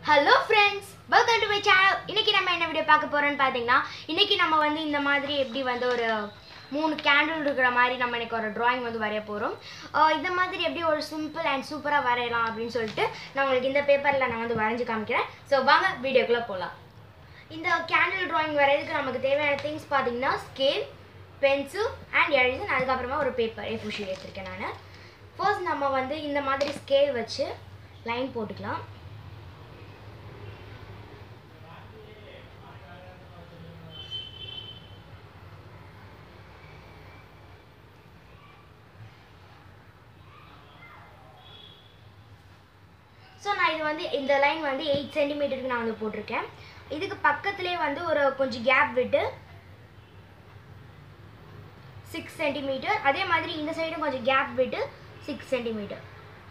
hello friends welcome to my channel இன்னைக்கு நம்ம என்ன வீடியோ பார்க்க போறோம்னு பார்த்தீங்கன்னா இன்னைக்கு நம்ம வந்து இந்த மாதிரி எப்படி வந்து ஒரு மூணு கேண்டில் இருக்கிற மாதிரி நம்ம இன்னைக்கு ஒரு drawing வந்து வரைய போகிறோம் இந்த மாதிரி எப்படி ஒரு சிம்பிள் அண்ட் சூப்பராக வரையலாம் அப்படின்னு சொல்லிட்டு நான் உங்களுக்கு இந்த பேப்பரில் நான் வந்து வரைஞ்சி காமிக்கிறேன் ஸோ வாங்க வீடியோக்குள்ளே போகலாம் இந்த கேண்டில் drawing வரையறதுக்கு நமக்கு தேவையான திங்ஸ் பார்த்தீங்கன்னா ஸ்கேல் பென்சில் அண்ட் எரேசர் அதுக்கப்புறமா ஒரு பேப்பர் ஏ ஃபுஷி எடுத்திருக்கேன் நான் ஃபர்ஸ்ட் நம்ம வந்து இந்த மாதிரி ஸ்கேல் வச்சு லைன் போட்டுக்கலாம் ஸோ நான் இது வந்து இந்த லைன் வந்து எயிட் சென்டிமீட்டருக்கு நான் வந்து போட்டிருக்கேன் இதுக்கு பக்கத்துலேயே வந்து ஒரு கொஞ்சம் கேப் விட்டு சிக்ஸ் சென்டிமீட்டர் அதே மாதிரி இந்த சைடும் கொஞ்சம் கேப் விட்டு சிக்ஸ் சென்டிமீட்டர்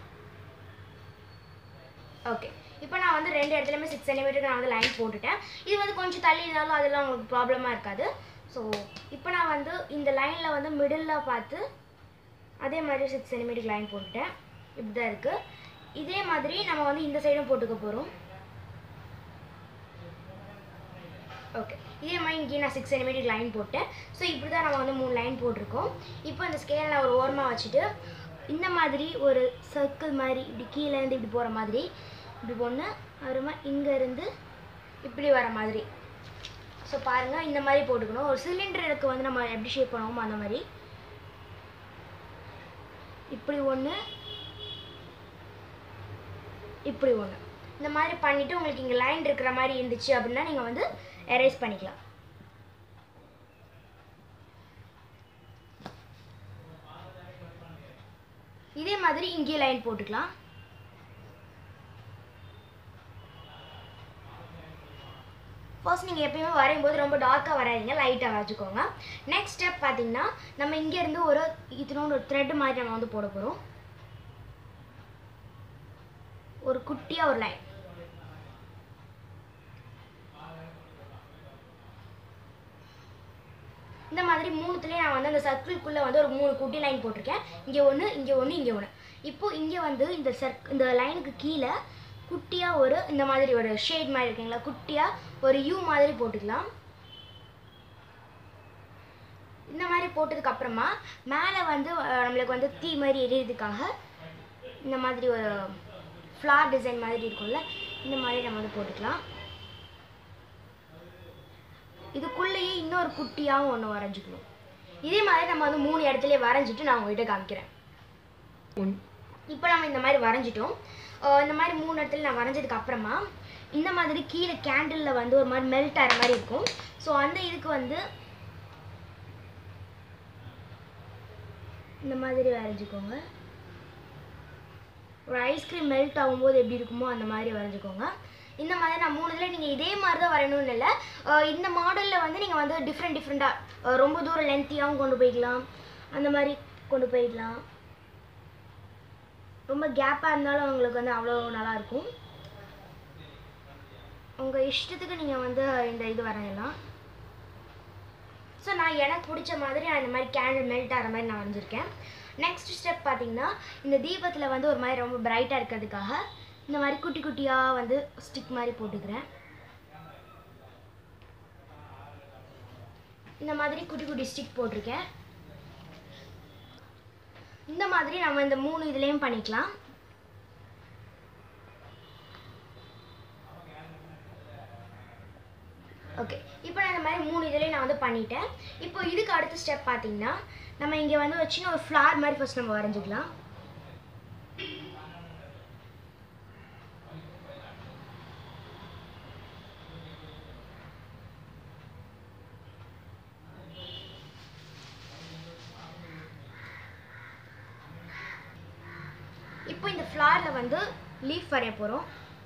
ஓகே இப்போ நான் வந்து ரெண்டு இடத்துலையுமே சிக்ஸ் சென்டிமீட்டருக்கு நான் வந்து லைன் போட்டுட்டேன் இது வந்து கொஞ்சம் தள்ளி இருந்தாலும் அதெல்லாம் உங்களுக்கு ப்ராப்ளமாக இருக்காது ஸோ இப்போ நான் வந்து இந்த லைனில் வந்து மிடில் பார்த்து அதே மாதிரி சிக்ஸ் சென்டிமீட்டருக்கு லைன் போட்டுட்டேன் இப்படி தான் இருக்குது இதே மாதிரி நம்ம வந்து இந்த சைடும் போட்டுக்க போகிறோம் ஓகே இதே மாதிரி இங்கே நான் சிக்ஸ் சென்டிமீட்டர் லைன் போட்டேன் ஸோ இப்படி தான் நம்ம வந்து மூணு லைன் போட்டிருக்கோம் இப்போ இந்த ஸ்கேலை நான் ஒரு ஓரமாக வச்சுட்டு இந்த மாதிரி ஒரு சர்க்கிள் மாதிரி இப்படி கீழேருந்து இப்படி போகிற மாதிரி இப்படி ஒன்று அப்புறமா இங்கேருந்து இப்படி வர மாதிரி ஸோ பாருங்கள் இந்த மாதிரி போட்டுக்கணும் ஒரு சிலிண்டருக்கு வந்து நம்ம எப்படி ஷேப் பண்ணுவோமோ அந்த மாதிரி இப்படி ஒன்று இப்படி ஒன்று இந்த மாதிரி பண்ணிவிட்டு உங்களுக்கு இங்கே லைன் இருக்கிற மாதிரி இருந்துச்சு அப்படின்னா நீங்கள் வந்து எரேஸ் பண்ணிக்கலாம் இதே மாதிரி இங்கே லைன் போட்டுக்கலாம் ஃபர்ஸ்ட் நீங்கள் எப்பயுமே வரையும் போது ரொம்ப டார்க்காக வராதீங்க லைட்டாக வரைச்சிக்கோங்க நெக்ஸ்ட் ஸ்டெப் பார்த்தீங்கன்னா நம்ம இங்கேருந்து ஒரு இதனோட ஒரு த்ரெட் மாதிரி நம்ம வந்து போட போகிறோம் ஒரு குட்டியாக ஒரு லைன் இந்த மாதிரி மூணுத்துலேயே நான் வந்து அந்த சர்க்கிள்குள்ளே வந்து ஒரு மூணு குட்டி லைன் போட்டிருக்கேன் இங்கே ஒன்று இங்கே ஒன்று இங்கே ஒன்று இப்போது இங்கே வந்து இந்த சர்க் இந்த லைனுக்கு கீழே குட்டியாக ஒரு இந்த மாதிரி ஒரு ஷேட் மாதிரி இருக்குங்களா குட்டியாக ஒரு யூ மாதிரி போட்டுக்கலாம் இந்த மாதிரி போட்டதுக்கு அப்புறமா மேலே வந்து அஹ், நம்மளுக்கு வந்து தீ மாதிரி எரியறதுக்காக இந்த மாதிரி ஒரு ஃப்ளார் டிசைன் மாதிரி இருக்கும்ல இந்த மாதிரி நம்ம வந்து போட்டுக்கலாம் இதுக்குள்ளேயே இன்னொரு குட்டியாகவும் ஒன்று வரைஞ்சிக்கணும் இதே மாதிரி நம்ம வந்து மூணு இடத்துலயே வரைஞ்சிட்டு நான் உங்ககிட்ட காமிக்கிறேன் இப்போ நம்ம இந்த மாதிரி வரைஞ்சிட்டோம் அஹ் இந்த மாதிரி மூணு இடத்துல நான் வரைஞ்சதுக்கு அப்புறமா இந்த மாதிரி கீழே கேண்டிலில் வந்து ஒரு மாதிரி மெல்ட் ஆகிற மாதிரி இருக்கும் ஸோ அந்த இதுக்கு வந்து இந்த மாதிரி வரைஞ்சிக்கோங்க ஒரு ஐஸ்கிரீம் மெல்ட் ஆகும்போது எப்படி இருக்குமோ அந்த மாதிரி வரைஞ்சிக்கோங்க இந்த மாதிரி நான் மூணு இதில் நீங்கள் இதே மாதிரி தான் வரையணும்னு இல்லை அஹ் இந்த மாடலில் வந்து நீங்கள் வந்து டிஃப்ரெண்ட் டிஃப்ரெண்ட்டாக ரொம்ப தூரம் லென்த்தியாகவும் கொண்டு போய்க்கலாம் அந்த மாதிரி கொண்டு போய்க்கலாம் ரொம்ப கேப்பாக இருந்தாலும் உங்களுக்கு வந்து அவ்வளோ நல்லாயிருக்கும் உங்கள் இஷ்டத்துக்கு நீங்கள் வந்து இந்த இது வரையலாம் ஸோ நான் எனக்கு பிடிச்ச மாதிரி நான் இந்த மாதிரி கேண்டில் மெல்ட் ஆகிற மாதிரி நான் வரைஞ்சிருக்கேன் நெக்ஸ்ட் ஸ்டெப் பார்த்தீங்கன்னா இந்த தீபத்தில் வந்து ஒரு மாதிரி ரொம்ப பிரைட்டாக இருக்கிறதுக்காக இந்த மாதிரி குட்டி குட்டியாக வந்து ஸ்டிக் மாதிரி போட்டுக்கிறேன் இந்த மாதிரி குட்டி குட்டி ஸ்டிக் போட்டிருக்கேன் இந்த மாதிரி நம்ம இந்த மூணு இதுலேயும் பண்ணிக்கலாம் ஓகே இப்போ நான் இந்த மாதிரி மூணு இதுலேயும் நான் வந்து பண்ணிட்டேன் இப்போ இதுக்கு அடுத்த ஸ்டெப் பார்த்தீங்கன்னா நம்ம இங்கே வந்து ஒரு சின்ன ஒரு ஃப்ளார் மாதிரி ஃபர்ஸ்ட் நம்ம வரைஞ்சிக்கலாம் இப்போ இந்த ஃப்ளாரில் வந்து லீஃப் வரைய போகிறோம்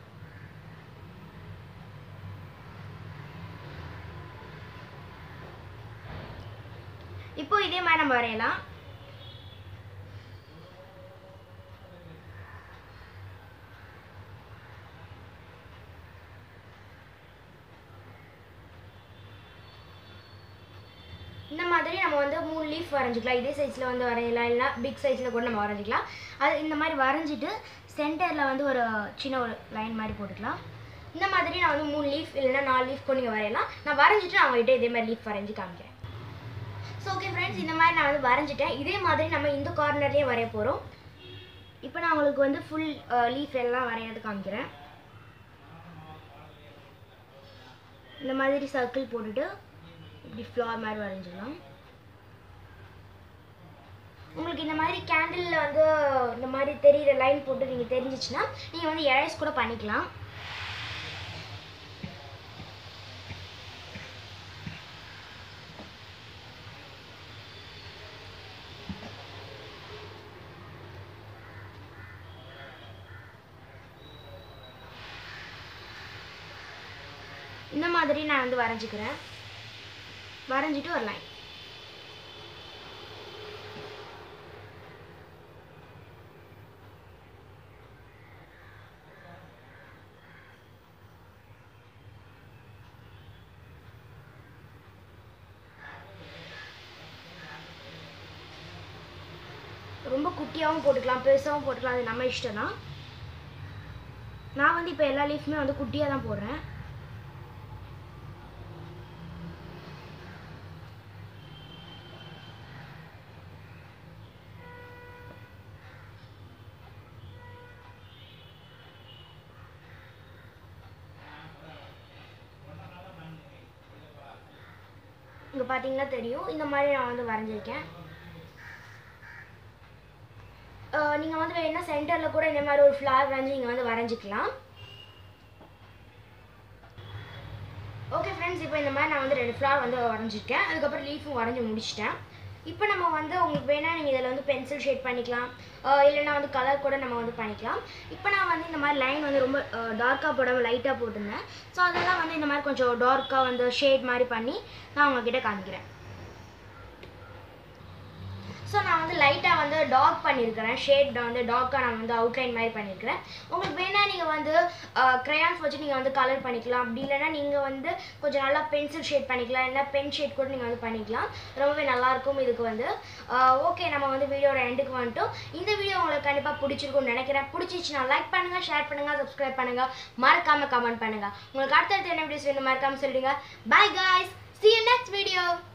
இப்போ இதே மாதிரி நம்ம வரையலாம் இந்த மாதிரி நம்ம வந்து மூணு லீஃப் வரைஞ்சிக்கலாம் இதே சைஸில் வந்து வரையலாம் இல்லைனா பிக் சைஸில் கூட நம்ம வரைஞ்சிக்கலாம் அது இந்த மாதிரி வரைஞ்சிட்டு சென்டரில் வந்து ஒரு சின்ன ஒரு லைன் மாதிரி போட்டுக்கலாம் இந்த மாதிரி நான் வந்து மூணு லீஃப் இல்லைன்னா நாலு லீஃப் கூட நீங்கள் வரையலாம் நான் வரைஞ்சிட்டு நான் உங்கள்கிட்ட இதே மாதிரி லீஃப் வரைஞ்சி காமிக்கிறேன் ஸோ ஓகே ஃப்ரெண்ட்ஸ் இந்த மாதிரி நான் வந்து வரைஞ்சிட்டேன் இதே மாதிரி நம்ம இந்த கார்னர்லேயே வரைய போகிறோம் இப்போ நான் உங்களுக்கு வந்து ஃபுல் லீஃப் எல்லாம் வரையாது காமிக்கிறேன் இந்த மாதிரி சர்க்கிள் போட்டுட்டு இப்படி ஃப்ளார் மாதிரி வரைஞ்சிடலாம் உங்களுக்கு இந்த மாதிரி கேண்டிலில் வந்து இந்த மாதிரி தெரியிற லைன் போட்டு நீங்கள் தெரிஞ்சிச்சுன்னா நீங்கள் வந்து எரேஸ் கூட பண்ணிக்கலாம் இந்த மாதிரி நான் வந்து வரைஞ்சிக்கிறேன் வரைஞ்சிட்டு ஒரு லைன் ரொம்ப குட்டியாகவும் போட்டுக்கலாம் பெருசாகவும் போட்டுக்கலாம் அது நம்ம இஷ்டம் தான் நான் வந்து இப்போ எல்லா லீஃப்மே வந்து குட்டியாக தான் போடுறேன் இங்கே பார்த்தீங்கன்னா தெரியும் இந்த மாதிரி நான் வந்து வரைஞ்சிருக்கேன் நீங்கள் வந்து வேணால் சென்டரில் கூட இந்த மாதிரி ஒரு ஃப்ளார் வரைஞ்சி நீங்கள் வந்து வரைஞ்சிக்கலாம் ஓகே ஃப்ரெண்ட்ஸ் இப்போ இந்த மாதிரி நான் வந்து ரெண்டு ஃப்ளார் வந்து வரைஞ்சிருக்கேன் அதுக்கப்புறம் லீஃபும் வரைஞ்சி முடிச்சிட்டேன் இப்போ நம்ம வந்து உங்களுக்கு வேணால் நீங்கள் இதில் வந்து பென்சில் ஷேட் பண்ணிக்கலாம் அஹ் இல்லைன்னா வந்து கலர் கூட நம்ம வந்து பண்ணிக்கலாம் இப்போ நான் வந்து இந்த மாதிரி லைன் வந்து ரொம்ப டார்க்காக போடாமல் லைட்டாக போட்டிருந்தேன் ஸோ அதெல்லாம் வந்து இந்த மாதிரி கொஞ்சம் டார்க்காக வந்து ஷேட் மாதிரி பண்ணி நான் உங்ககிட்ட காமிக்கிறேன் ஸோ நான் வந்து லைட்டாக வந்து டார்க் பண்ணியிருக்கிறேன் ஷேட் வந்து டார்க்காக நான் வந்து அவுட்லைன் மாதிரி பண்ணியிருக்கிறேன் உங்களுக்கு வேணால் நீங்கள் வந்து க்ரையான்ஸ் வச்சு நீங்கள் வந்து கலர் பண்ணிக்கலாம் அப்படி இல்லைன்னா நீங்கள் வந்து கொஞ்சம் நல்லா பென்சில் ஷேட் பண்ணிக்கலாம் இல்லைன்னா பென் ஷேட் கூட நீங்கள் வந்து பண்ணிக்கலாம் ரொம்பவே நல்லாயிருக்கும் இதுக்கு வந்து ஓகே நம்ம வந்து வீடியோட எண்டுக்கு வந்துட்டோம் இந்த வீடியோ உங்களுக்கு கண்டிப்பாக பிடிச்சிருக்கும்னு நினைக்கிறேன் பிடிச்சிச்சுன்னா லைக் பண்ணுங்கள் ஷேர் பண்ணுங்கள் சப்ஸ்கிரைப் பண்ணுங்கள் மறக்காமல் கமெண்ட் பண்ணுங்கள் உங்களுக்கு அடுத்தடுத்து என்ன வீடியோஸ் வேணும் மறக்காமல் சொல்லிடுங்க bye guys see you next video